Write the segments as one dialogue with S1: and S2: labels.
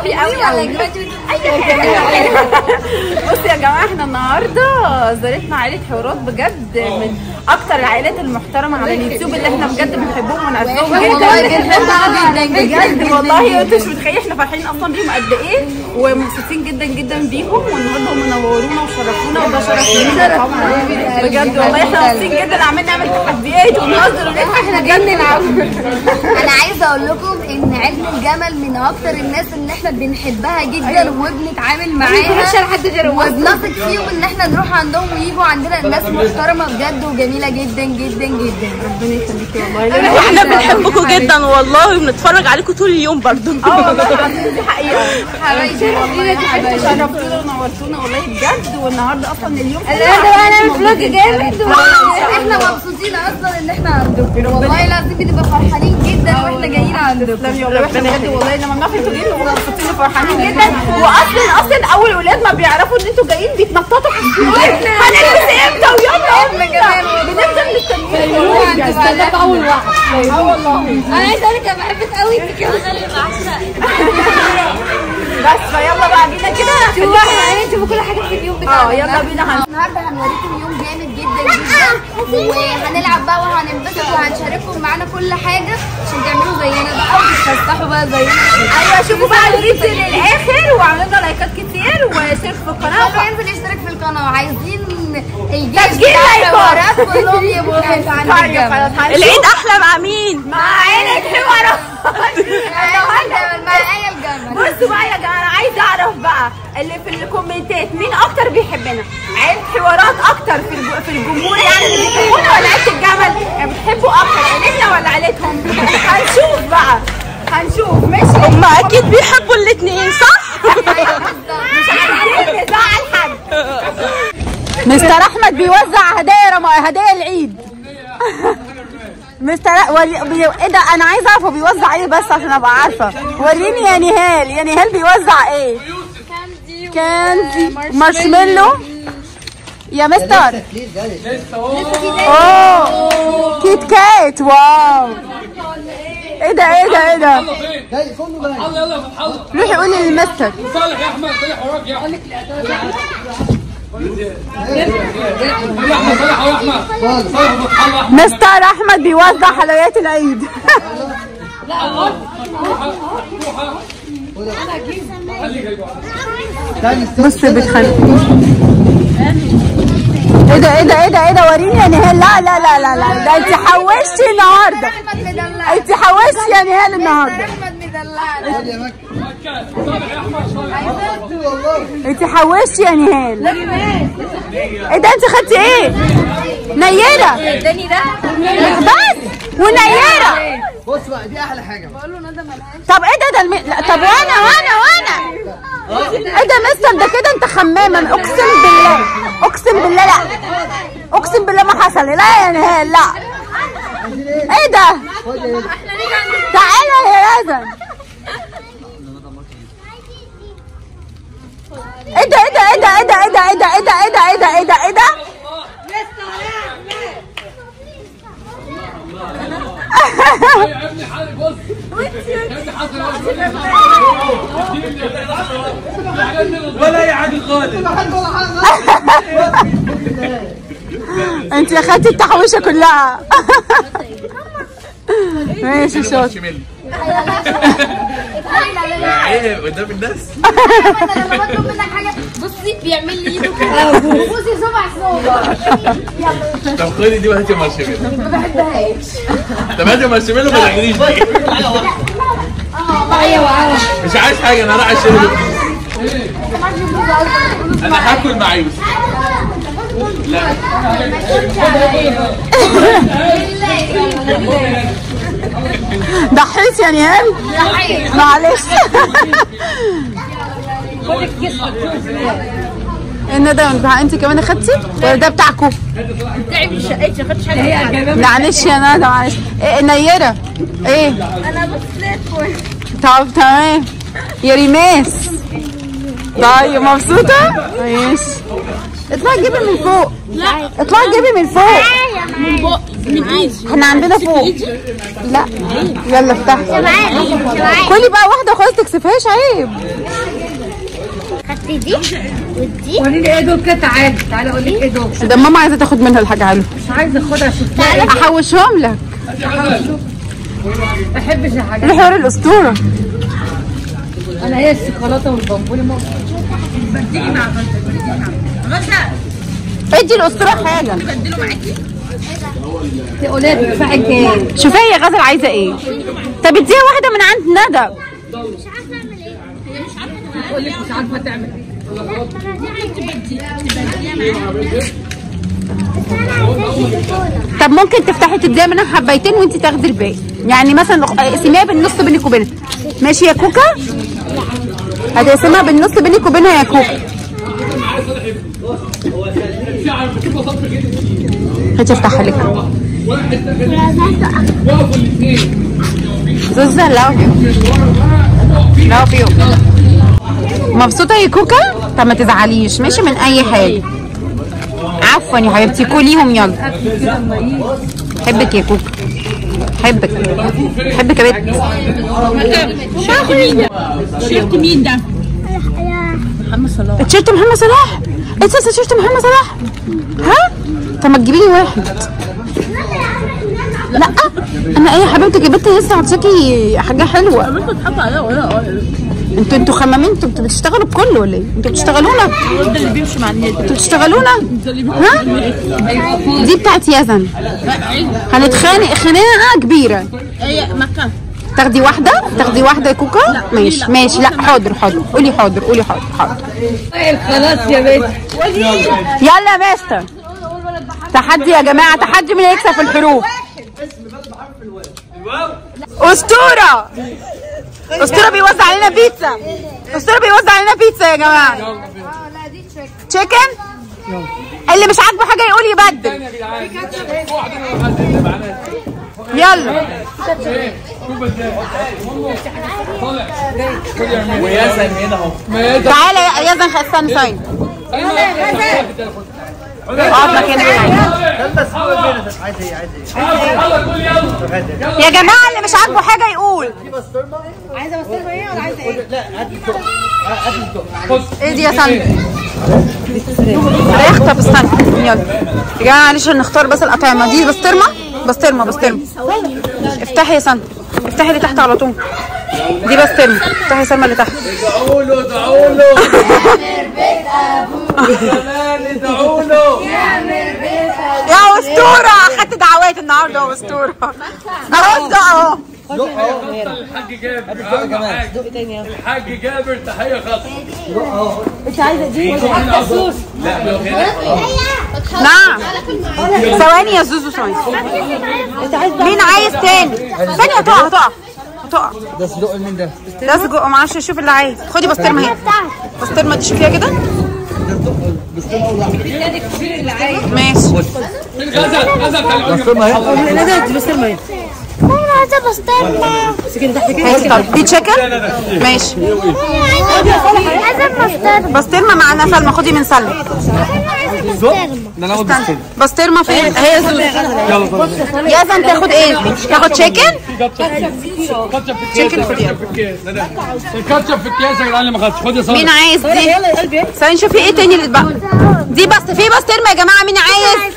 S1: قوي قوي قوي بصوا يا جماعه احنا النهارده زارتنا عائله حوارات بجد من اكتر العائلات المحترمه على اليوتيوب اللي احنا بجد بنحبهم ونعزهم
S2: والله
S1: جدا
S2: جدا جدا
S1: بجد والله انتوا مش متخيلين احنا فرحانين اصلا بيهم قد ايه ومبسوطين جدا جدا بيهم والنهارده هم نورونا وشرفونا وده شرف لينا طبعا بجد والله احنا مبسوطين جدا عمالين نعمل تحديات ونهزر ونضحك احنا جايين نلعب
S2: انا عايزه اقول لكم ان عيد الجمل من اكتر الناس اللي احنا بنحبها جدا وبنتعامل معاها
S1: حد غير
S2: وبنثق فيهم ان احنا نروح عندهم ويجوا عندنا الناس محترمه بجد وجميله جدا جدا جدا
S1: ربنا يخليكي والله
S3: واحنا بنحبكم جدا والله وبنتفرج عليكم طول اليوم برضو
S1: اه والله العظيم دي حقيقه حبايبي والله حبايبي شرفتونا ونورتونا والله بجد والنهارده اصلا اليوم
S2: النهارده بقى نعمل فلوج جامد احنا مبسوطين اصلا ان احنا عندكم والله العظيم بنبقى فرحانين جدا واحنا جايين عندكم
S1: تسلمي والله واحنا بجد والله لما بنعرف انتوا جايين بنبقى مبسوطين وفرحانين جدا واصلا اصلا اول ولاد ما بيعرفوا ان انتوا جايين بيتنططوا في السوق هنلبس امتى ويلا امتى بنفضل مستنيين
S2: استنى اول واحد اه والله انا عايزه اقول لك انا بحبك قوي انت كده
S1: بس فيلا بقى بينا كده
S2: شوفوا احنا هنشوف كل حاجه في اليوم بتاعنا
S1: اه يلا بينا هن-
S2: النهارده هنوريكم يوم جامد جدا جدا وهنلعب بقى وهننبسط وهنشارككم معانا كل حاجه عشان تعملوا زينا بقى وتتفسحوا بقى زينا
S1: ايوه شوفوا بقى الفيديو للاخر واعملوا لنا لايكات كتير وشاركوا في القناه
S2: هو ينزل يشترك في القناه وعايزين الجيش
S1: تسجيل
S2: بتاع
S1: لايكات.
S2: الحوارات كلهم يبقوا في عند
S1: طيب
S2: الجبل
S1: خلاص هنشوف
S3: العيد احلى مع مين
S1: مع عيلة حوارات
S2: الجبل مع ايه الجبل
S1: بصوا بقى يا جماعه انا عايزه اعرف بقى اللي في الكومنتات مين اكتر بيحبنا عيلة حوارات اكتر في الج- في الجمهور يعني اللي بيحبونا ولا عيلة الجمل يعني بتحبوا اكتر عيلتنا ولا عيلتهم هنشوف بقى هنشوف ماشي
S3: هم اكيد بيحبوا الاتنين صح
S1: مش عايزين نزعل حد
S3: مستر احمد بيوزع هدايا رم... هدايا العيد مستر وري... بي... ايه ده انا عايزه اعرف هو بيوزع ايه بس عشان ابقى عارفه وريني يا نهال يا نهال بيوزع ايه كاندي مارشميلو يا مستر اوه كيت كات واو ايه ده ايه ده ايه ده
S4: يلا يلا فتح الله
S3: روحي قولي للمستر
S4: صالح يا احمد صالح وراك يا احمد يا احمد صالح يا احمد صالح فتح الله احمد
S3: مستر احمد بيوزع حلويات العيد بص بتخانق ايه ده ايه ده ايه ده ايه ده وريني يا نهال لا لا لا لا لا ده انت حوشتي النهارده
S2: احمد مدلع
S3: انت حوشتي يا نهال النهارده
S2: احمد مدلع
S4: صالح يا احمد صالح
S3: انت حوشتي يا نهال ايه ده انت خدتي ايه نيره
S2: اداني ده
S3: بس ونيره
S5: بص بقى دي احلى حاجه
S3: طب ايه ده ده الم... لا طب وانا وانا وانا ايه ده مستر ده كده انت خمامه اقسم بالله اقسم بالله لا اقسم بالله ما حصل لا يا نهال لا ايه ده تعالى يا يزن ايه ده ايه ده ايه ده ايه ده ايه ده ايه ده ايه ده ايه ده ايه ده ايه ده ايه ده
S4: يا ابني حالك بص يا ابني حصل ولا اي حاجه خالص
S3: انت اخدتي التحويشه كلها ماشي شاطر
S6: ايه قدام الناس
S2: انا لما بطلب منك حاجه بصي بيعمل لي ايده كده بصي صبع صوبع
S6: طب خدي دي وهاتي مارشميلو ما بحبهاش طب هاتي مارشميلو ما تاخديش دي مش عايز حاجه انا رايح اشتري بطيخ. انا هاكل مع يوسف لا
S3: ضحيت يا نهال معلش ان ده بتاع انت كمان اخدتي ولا ده بتاعكم
S1: تعبي شقتي خدتش حاجه
S3: معلش يا ندى معلش ايه نيره ايه
S1: انا بص
S3: طب تمام يا ريماس طيب مبسوطه ماشي اطلعي جيبي من فوق لا اطلعي جيبي من فوق احنا عندنا فوق لا يلا افتحي كلي بقى واحده خالص تكسفهاش عيب
S5: خدت دي ودي
S1: قولي لي ايه دول كده تعالي تعالي اقول لك ايه دول
S3: ده ماما عايزه تاخد منها الحاجه حلوه
S1: مش عايزه اخدها شفتها
S3: احوشهم لك
S1: ما بحبش الحاجات
S3: ايه حوار الاسطوره
S1: انا هي الشوكولاته والبونبوني مو بديكي مع غدا
S3: ادي الاسطوره حاجه
S1: تقولي لي تدفعي كام
S3: شوفي يا غزل عايزه ايه طب اديها واحده من عند ندى
S5: مش عارفه اعمل ايه هي مش عارفه
S1: تقول لك مش عارفه تعمل ايه
S3: طب ممكن تفتحي تديها منها حبايتين وانت تاخدي الباقي يعني مثلا اقسميها بالنص بينك وبينها ماشي يا كوكا هتقسمها بالنص بينك وبينها يا كوكا هاتي افتحها لك
S4: وقفوا الاثنين
S3: زوزة لاف يو لاف يو مبسوطة يا كوكا؟ طب ما تزعليش ماشي من أي حاجة عفوا يا حبيبتي كليهم يلا حبك يا كوكا حبك حبك يا بنت تيشيرت محمد صلاح انت لسه تيشيرت محمد صلاح ها طب ما تجيبي لي واحد لا انا ايه يا حبيبتي يا بنت لسه عطاكي حاجه حلوه انتوا انتوا خمامين انتوا انتوا بتشتغلوا بكله ولا ايه؟ انتوا بتشتغلونا ده اللي بيمشي مع الناس انتوا بتشتغلونا ها؟ دي بتاعت يزن هنتخانق خناقه كبيره تاخدي واحدة؟ تاخدي واحدة يا كوكا؟ ماشي ماشي لا حاضر حاضر قولي حاضر قولي حاضر حاضر
S1: خلاص يا بنت
S3: يلا يا مستر تحدي يا جماعة تحدي مين يكسب في الحروف أسطورة أسطورة بيوزع علينا بيتزا أسطورة بيوزع علينا بيتزا يا جماعة تشيكن اللي مش عاجبه حاجة يقول يبدل يلا
S6: وياسن هنا اهو
S3: تعالى يا يزن استنى ثانية اقعد مكانك يا جماعة اللي مش عاجبه حاجة يقول ايه دي يا سندي ريح طب استنى يلا يا جماعة معلش نختار بس الأطعمة دي بسطرمة بسطرمة بسطرمة افتحي يا سندي افتحي اللي تحت على طول دي بسطرمة افتحي يا سلمى اللي تحت
S6: ادعوا له ادعوا له زمان ادعوا له
S3: يا اسطوره اخدت دعوات النهارده يا اسطوره اهو ده اهو
S6: الحاج جابر اهم حاجه الحاج جابر تحيه خاصه لا
S3: نعم ثواني يا زوزو ثواني مين عايز تاني ثانيه هتقع هتقع هتقع
S7: ده صدق مين ده؟
S3: ده سجق معرفش شوف اللي عايز خدي بسطرمه اهي بسطرمه دي شوفيها كده ماشي
S6: غزل غزل خلي
S7: بسطرمة اهي
S5: انا عايزه بسطرمه
S3: ماشي طب دي تشيكن ماشي
S5: عايزه بسطرمه
S3: بسطرمه معانا سلمى خدي من سلمى
S7: ده انا اخد بسطرمة
S3: بسطرمه فين هي زوزو يزن تاخد ايه تاخد تشيكن
S6: الكاتشب في الكيس الكاتشب في الكيس يا جدعان اللي ما خدش خد يا
S3: مين
S6: صالح
S3: عايز دي ثواني نشوف في ايه تاني اللي اتبقى دي بس في بسطرمه يا جماعه مين عايز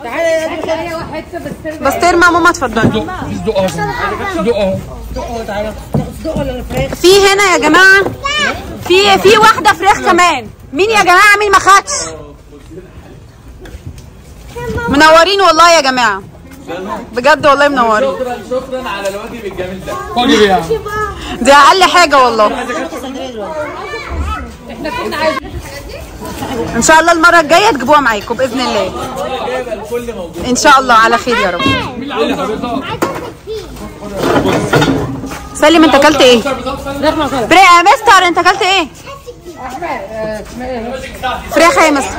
S3: بسطرمه ماما اتفضلي
S6: في صدق اهو صدق اهو
S3: في هنا يا جماعه في في واحده فراخ كمان مين يا جماعه مين ما خدش منورين والله يا جماعه بجد والله منورين
S6: شكرا شكرا على الواجب الجميل ده
S4: خد يا
S3: دي اقل حاجه والله ان شاء الله المره الجايه تجيبوها معاكم باذن الله ان شاء الله على خير يا رب سلم انت اكلت ايه بري يا مستر انت اكلت ايه فراخ يا مستر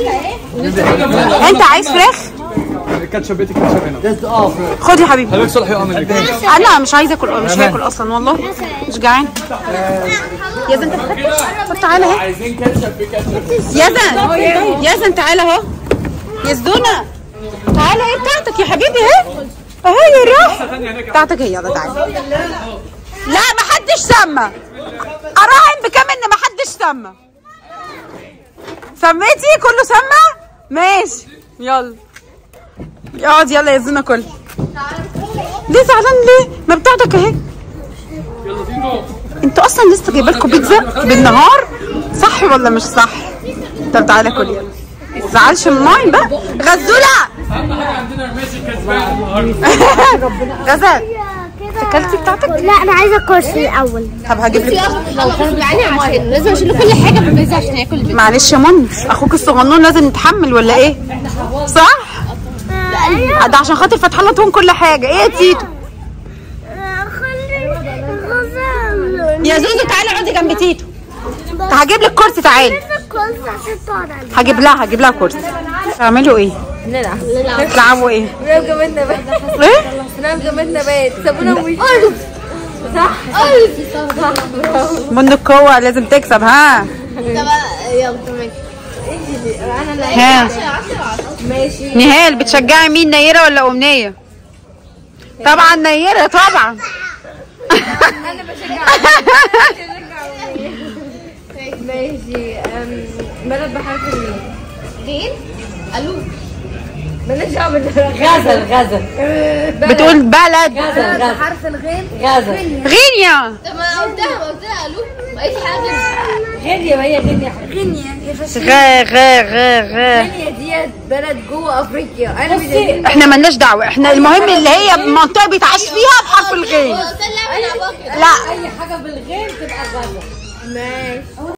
S3: انت عايز فراخ
S7: الكاتشب بيتي كاتشب هنا اه
S3: خد يا حبيبي
S7: حضرتك صالح يقع منك
S3: انا مش عايزه اكل مش هاكل اصلا والله مش جعان يزن انت بتاكل طب تعالى اهي
S6: عايزين كاتشب في كاتشب
S3: يزن يزن تعالى اهو يزدونا تعالى ايه بتاعتك يا حبيبي اهي اهي يا روح بتاعتك هي يلا تعالى لا ما حدش سمى اراهن بكام ان ما حدش سمى سميتي كله سمى ماشي يلا اقعد يلا يا زينة كل ليه زعلان ليه ما بتاعتك اهي
S4: يلا زينو
S3: انتوا اصلا لسه جايبه لكم بيتزا بالنهار صح ولا مش صح طب تعالى كل يلا زعلش من ماي بقى غزوله
S4: اهم حاجه عندنا ماشي كسبان النهارده
S3: غزال اكلتي بتاعتك
S5: لا انا عايزه الكرسي الاول
S3: طب هجيب لك
S2: لازم اشيل كل حاجه في البيتزا عشان ياكل
S3: معلش يا منى اخوك الصغنون لازم يتحمل ولا ايه صح ده عشان خاطر فتح الله تهون كل حاجه ايه يا تيتو
S5: خلي غزال
S3: يا زوزو تعالي اقعدي جنب تيتو هجيب لك كرسي تعالي
S5: الكرسي عشان تقعد عليه
S3: هجيب لها هجيب لها كرسي تعملوا ايه
S1: نلعب
S3: تلعبوا ايه
S1: نلعب جمالنا بيت
S3: ايه
S1: نلعب جمالنا بيت سابونا ومشي صح صح برافو
S3: من القوة لازم تكسب ها ها
S1: ماشي
S3: نهال بتشجعي مين نيرة ولا أمنية؟ طبعا نيرة طبعا
S1: انا بشجع ماشي أم، بلد بحرف الميم
S2: فين؟ الو
S1: مالناش دعوه غزل غزل
S3: بتقول بلد
S1: بلد بحرف الغين
S3: غينيا
S2: طب ما انا قلتها ما قلتها الو ما قلتش حاجه
S1: غينيا ما هي غينيا غينيا يا فشل
S3: غا غا غا غا
S1: غينيا ديت بلد جوه افريقيا انا بصي
S3: احنا ملناش دعوة احنا المهم اللي هي منطقة بيتعاش فيها بحرف الغين
S2: قلت لها من ابوك
S3: لا
S1: اي حاجه بالغين تبقى غزل ماشي